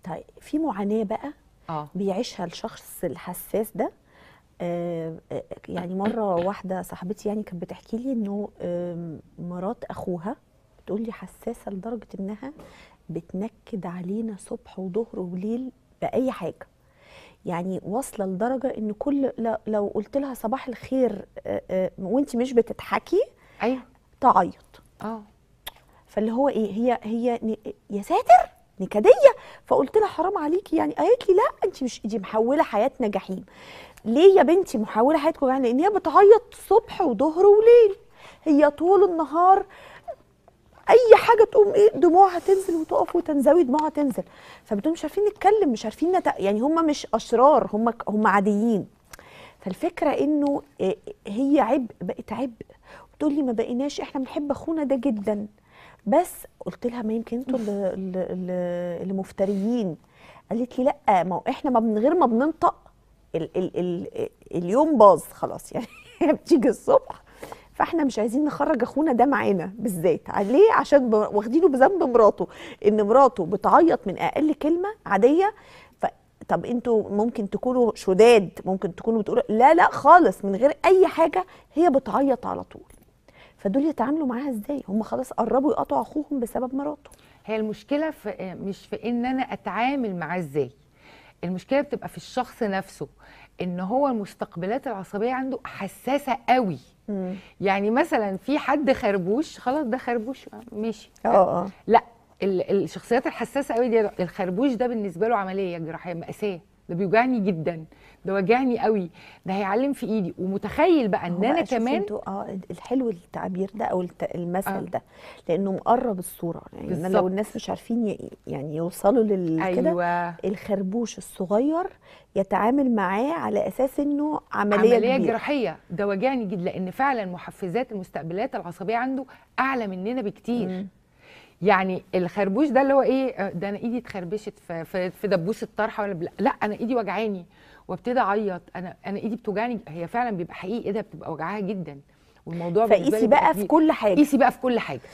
طيب في معاناه بقى اه بيعيشها الشخص الحساس ده آه، آه، يعني مره واحده صاحبتي يعني كانت بتحكي لي انه آم، مرات اخوها بتقول لي حساسه لدرجه انها بتنكد علينا صبح وظهر وليل باي حاجه يعني واصله لدرجه ان كل ل- لو قلت لها صباح الخير آه، آه، وانت مش بتضحكي ايوه تعيط اه فاللي هو ايه هي هي ن- يا ساتر نكديه فقلت لها حرام عليكي يعني قالت لي لا انت مش دي محوله حياتنا جحيم ليه يا بنتي محوله حياتكم جحيم لان هي بتعيط صبح وظهر وليل هي طول النهار اي حاجه تقوم ايه دموعها تنزل وتقف وتنزوي دموعها تنزل فبتقول مش عارفين نتكلم مش عارفين نت... يعني هم مش اشرار هم هم عاديين فالفكره انه إيه، هي عبء بقت عبء بتقول لي ما بقيناش احنا بنحب اخونا ده جدا بس قلت لها ما يمكن انتوا اللي, اللي, اللي- اللي مفتريين قالت لي لا ما هو احنا ما من غير ما بننطق ال ال ال اليوم باظ خلاص يعني هي بتيجي الصبح فاحنا مش عايزين نخرج اخونا ده معانا بالذات ليه عشان ب- واخدينه بذنب مراته ان مراته بتعيط من اقل كلمه عاديه ف طب انتوا ممكن تكونوا شداد ممكن تكونوا بتقولوا لا لا خالص من غير اي حاجه هي بتعيط على طول فدول يتعاملوا معاها ازاي هم خلاص قربوا يقطعوا اخوهم بسبب مراته هي المشكله في مش في ان انا اتعامل معاه ازاي المشكله بتبقى في الشخص نفسه ان هو المستقبلات العصبيه عنده حساسه قوي يعني مثلا في حد خربوش خلاص ده خربوش ماشي اه اه لا ال- الشخصيات الحساسه قوي دي الخربوش ده بالنسبه له عمليه جراحيه ماساه ده بيوجعني جدا ده وجعني قوي ده هيعلم في ايدي ومتخيل بقى ان هو انا بقى شوفي كمان انتوا اه الحلو التعبير ده او الت- المثل آه. ده لانه مقرب الصوره يعني إن بالظبط. لو الناس مش عارفين ي- يعني يوصلوا لل كده ايوه الخربوش الصغير يتعامل معاه على اساس انه عمليه, عمليه كبيرة. جراحيه ده وجعني جدا لان فعلا محفزات المستقبلات العصبيه عنده اعلى مننا بكتير مم. يعني الخربوش ده اللي هو ايه آه، ده انا ايدي اتخربشت في في, في دبوس الطرحه ولا بلا. لا انا ايدي وجعاني وابتدي اعيط انا انا ايدي بتوجعني هي فعلا بيبقى حقيقي ايدها بتبقى وجعاها جدا والموضوع بالنسبة لي فقيسي بيبقى بقى في كبير. كل حاجه قيسي بقى في كل حاجه